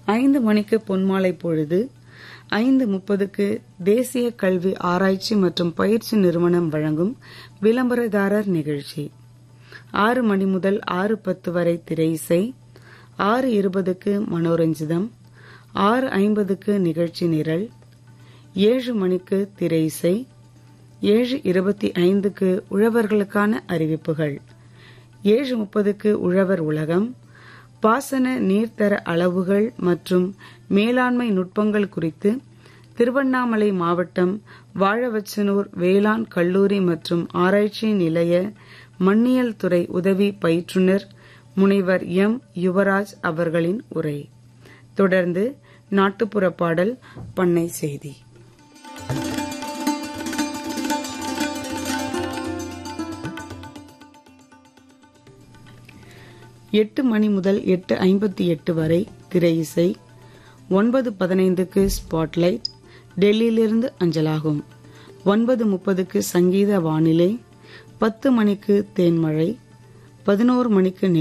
ஐந்து மணிக்கு பொன்மாலை பொழுது ஐந்து முப்பதுக்கு தேசிய கல்வி ஆராய்ச்சி மற்றும் பயிற்சி நிறுவனம் வழங்கும் விளம்பரதாரர் நிகழ்ச்சி ஆறு மணி முதல் ஆறு பத்து வரை திரை இசை ஆறு இருபதுக்கு மனோரஞ்சிதம் ஆறு ஐம்பதுக்கு நிகழ்ச்சி நிரல் ஏழு மணிக்கு திரை இசை ஏழு இருபத்தி ஐந்துக்கு உழவர்களுக்கான அறிவிப்புகள் ஏழு முப்பதுக்கு உழவர் உலகம் பாசன நீர்த்தர அளவுகள் மற்றும் மேலாண்மை நுட்பங்கள் குறித்து திருவண்ணாமலை மாவட்டம் வாழவச்சனூர் வேளாண் கல்லூரி மற்றும் ஆராய்ச்சி நிலைய மண்ணியல் துறை உதவி பயிற்றுனர் முனைவர் எம் யுவராஜ் அவர்களின் உரை தொடர்ந்து நாட்டுப்புற பாடல் பண்ணை செய்தி எட்டு மணி முதல் எட்டு ஐம்பத்தி எட்டு வரை திரை இசை ஒன்பது பதினைந்துக்கு ஸ்பாட்லைட் டெல்லியிலிருந்து அஞ்சலாகும் ஒன்பது முப்பதுக்கு சங்கீத வானிலை பத்து மணிக்கு தேன்மழை பதினோரு மணிக்கு